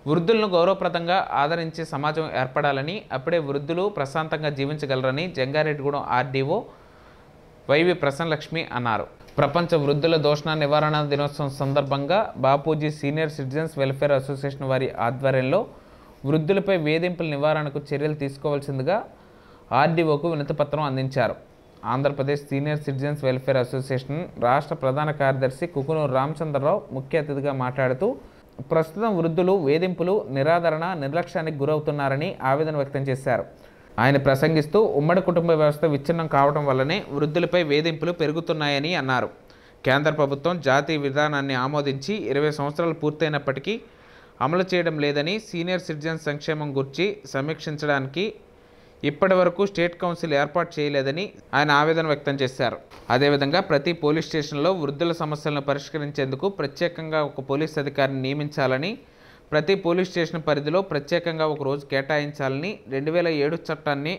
వృద్ధులను గౌరవప్రదంగా ఆదరించే సమాజం ఏర్పడాలని అప్పుడే వృద్ధులు ప్రశాంతంగా జీవించగలరని జంగారెడ్డిగూడెం ఆర్డీఓ వైవి ప్రసన్నలక్ష్మి అన్నారు ప్రపంచ వృద్ధుల దోషణ నివారణ దినోత్సవం సందర్భంగా Bapuji senior citizens welfare association వారి ఆధ్వర్యంలో వృద్ధులపై వేధింపుల నివారణకు చర్యలు తీసుకోవాల్సిందిగా ఆర్డీఓకు వినతిపత్రం అందించారు Andhra Pradesh senior citizens welfare association రాష్ట్ర ప్రధాన కార్యదర్శి కుకునూరు రామచంద్రరావు ముఖ్య అతిథిగా మాట్లాడుతూ ప్రస్తుతం వృద్ధులు వేధింపులు నిరాదరణ నిర్లక్ష్యానికి గురవుతున్నారని ఆవేదన వ్యక్తం చేశారు ఆయన ప్రసంగిస్తూ ఉమ్మడి కుటుంబ వ్యవస్థ విచ్ఛిన్నం కావడం వల్లనే వృద్ధులపై వేధింపులు పెరుగుతున్నాయని అన్నారు కేంద్ర ప్రభుత్వం జాతీయ విధానాన్ని ఆమోదించి ఇరవై సంవత్సరాలు పూర్తయినప్పటికీ అమలు చేయడం లేదని సీనియర్ సిటిజన్ సంక్షేమం గురించి సమీక్షించడానికి ఇప్పటి వరకు స్టేట్ కౌన్సిల్ ఏర్పాటు చేయలేదని ఆయన ఆవేదన వ్యక్తం చేశారు అదేవిధంగా ప్రతి పోలీస్ స్టేషన్లో వృద్ధుల సమస్యలను పరిష్కరించేందుకు ప్రత్యేకంగా ఒక పోలీస్ అధికారిని నియమించాలని ప్రతి పోలీస్ స్టేషన్ పరిధిలో ప్రత్యేకంగా ఒక రోజు కేటాయించాలని రెండు వేల ఏడు చట్టాన్ని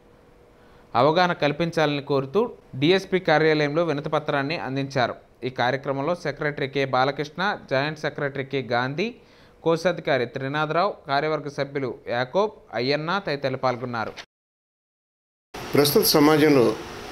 అవగాహన కల్పించాలని కోరుతూ డిఎస్పీ కార్యాలయంలో వినతిపత్రాన్ని అందించారు ఈ కార్యక్రమంలో secretary K Balakrishna joint secretary K Gandhi కోశాధికారి త్రినాథరావు కార్యవర్గ సభ్యులు యాకోబ్ అయ్యన్న తదితరులు పాల్గొన్నారు ప్రస్తుత సమాజంలో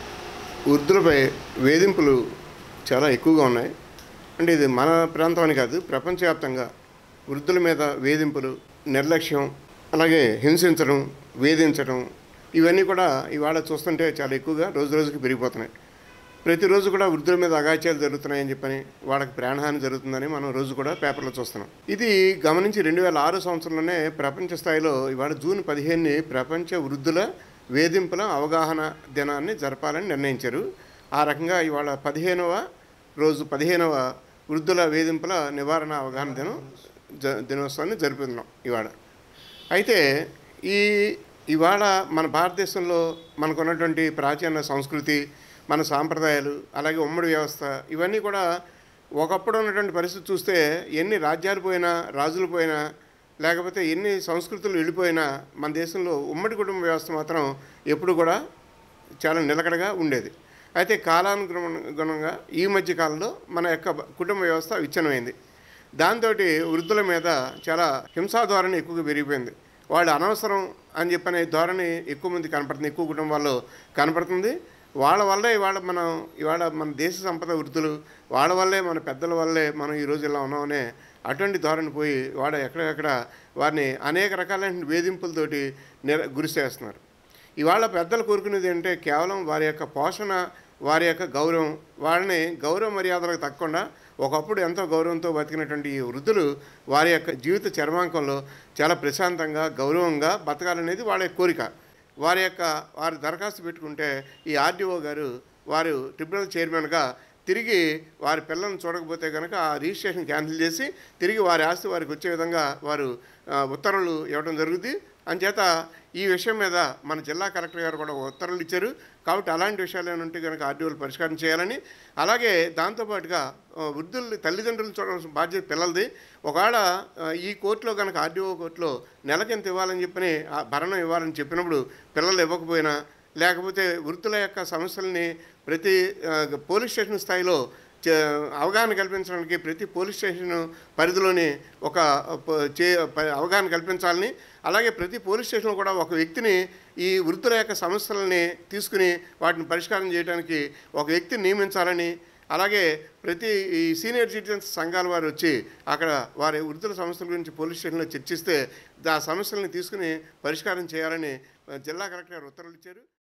వృద్ధులపై వేధింపులు చాలా ఎక్కువగా ఉన్నాయి అంటే ఇది మన ప్రాంతం అని కాదు ప్రపంచవ్యాప్తంగా వృద్ధుల మీద వేధింపులు నిర్లక్ష్యం అలాగే హింసించడం వేధించడం ఇవన్నీ కూడా ఇవాళ చూస్తుంటే చాలా ఎక్కువగా రోజు రోజుకి పెరిగిపోతున్నాయి ప్రతిరోజు కూడా వృద్ధుల మీద అగాత్యాలు జరుగుతున్నాయని చెప్పని వాళ్ళకి ప్రాణహాని జరుగుతుందని మనం రోజు కూడా పేపర్లో చూస్తున్నాం ఇది గమనించి రెండు వేల ఆరు సంవత్సరంలోనే ప్రపంచ స్థాయిలో ఇవాళ జూన్ పదిహేనుని ప్రపంచ వృద్ధుల వేధింపుల అవగాహన దినాన్ని జరపాలని నిర్ణయించారు ఆ రకంగా ఇవాళ పదిహేనవ రోజు పదిహేనవ వృద్ధుల వేధింపుల నివారణ అవగాహన దినం జ దినోత్సవాన్ని జరుపుతున్నాం ఇవాళ అయితే ఈ ఇవాళ మన భారతదేశంలో మనకున్నటువంటి ప్రాచీన సంస్కృతి మన సాంప్రదాయాలు అలాగే ఉమ్మడి వ్యవస్థ ఇవన్నీ కూడా ఒకప్పుడు ఉన్నటువంటి పరిస్థితి చూస్తే ఎన్ని రాజ్యాలు పోయినా రాజులు పోయినా లేకపోతే ఎన్ని సంస్కృతులు వెళ్ళిపోయినా మన దేశంలో ఉమ్మడి కుటుంబ వ్యవస్థ మాత్రం ఎప్పుడు కూడా చాలా నిలకడగా ఉండేది అయితే కాలానుగుణంగా ఈ మధ్య కాలంలో మన యొక్క కుటుంబ వ్యవస్థ విచ్ఛిన్నమైంది దాంతో వృద్ధుల మీద చాలా హింసా ధోరణి ఎక్కువగా పెరిగిపోయింది వాళ్ళు అనవసరం అని చెప్పనే ధోరణి ఎక్కువ మంది కనపడుతుంది ఎక్కువ కుటుంబాల్లో కనపడుతుంది వాళ్ళ వల్లే ఇవాళ మనం ఇవాళ మన దేశ సంపద వృద్ధులు వాళ్ళ వల్లే మన పెద్దల వల్లే మనం ఈ రోజు ఇలా ఉన్నామనే అటువంటి ధోరణి పోయి వాడు ఎక్కడెక్కడ వారిని అనేక రకాలైన వేధింపులతోటి నిర గురి చేస్తున్నారు ఇవాళ పెద్దలు కోరుకునేది ఏంటంటే కేవలం వారి యొక్క పోషణ వారి యొక్క గౌరవం వాళ్ళని గౌరవ మర్యాదలకు తక్కకుండా ఒకప్పుడు ఎంతో గౌరవంతో బతికినటువంటి ఈ వృద్ధులు వారి యొక్క జీవిత చర్మాంకంలో చాలా ప్రశాంతంగా గౌరవంగా బతకాలనేది వాళ్ళ యొక్క కోరిక వారి యొక్క వారి దరఖాస్తు పెట్టుకుంటే ఈ ఆర్డీఓ గారు వారు ట్రిబ్యునల్ చైర్మన్గా తిరిగి వారి పిల్లల్ని చూడకపోతే కనుక ఆ రిజిస్ట్రేషన్ క్యాన్సిల్ చేసి తిరిగి వారి ఆస్తి వారికి వచ్చే విధంగా వారు ఆ, ఉత్తర్వులు ఇవ్వడం జరుగుతుంది అంచేత ఈ విషయం మీద మన జిల్లా కలెక్టర్ గారు కూడా ఉత్తర్వులు ఇచ్చారు కాబట్టి అలాంటి విషయాలు ఏమైనా ఉంటే కనుక ఆర్డీఓలు పరిష్కారం చేయాలని అలాగే దాంతోపాటుగా ఆ, వృద్ధులు తల్లిదండ్రులు చూడాల్సిన బాధ్యత పిల్లలది ఒకవేళ ఆ, ఈ కోర్టులో కనుక ఆర్డీఓ కోర్టులో నెలకింత ఇవ్వాలని చెప్పని ఆ భరణం ఇవ్వాలని చెప్పినప్పుడు పిల్లలు ఇవ్వకపోయినా లేకపోతే వృత్తుల యొక్క సమస్యల్ని ప్రతి ఆ, పోలీస్ స్టేషన్ స్థాయిలో చే- అవగాహన కల్పించడానికి ప్రతి పోలీస్ స్టేషన్ పరిధిలోని ఒక ప- చే ప- అవగాహన కల్పించాలని అలాగే ప్రతి పోలీస్ స్టేషన్లో కూడా ఒక వ్యక్తిని ఈ వృత్తుల యొక్క సమస్యలని తీసుకుని వాటిని పరిష్కారం చేయడానికి ఒక వ్యక్తిని నియమించాలని అలాగే ప్రతి ఈ సీనియర్ సిటిజన్స్ సంఘాల వారు వచ్చి అక్కడ వారి వృద్ధుల సమస్యల గురించి పోలీస్ స్టేషన్లో చర్చిస్తే ఆ సమస్యలను తీసుకుని పరిష్కారం చేయాలని ఆ, జిల్లా కలెక్టర్ గారు ఉత్తర్వులు ఇచ్చారు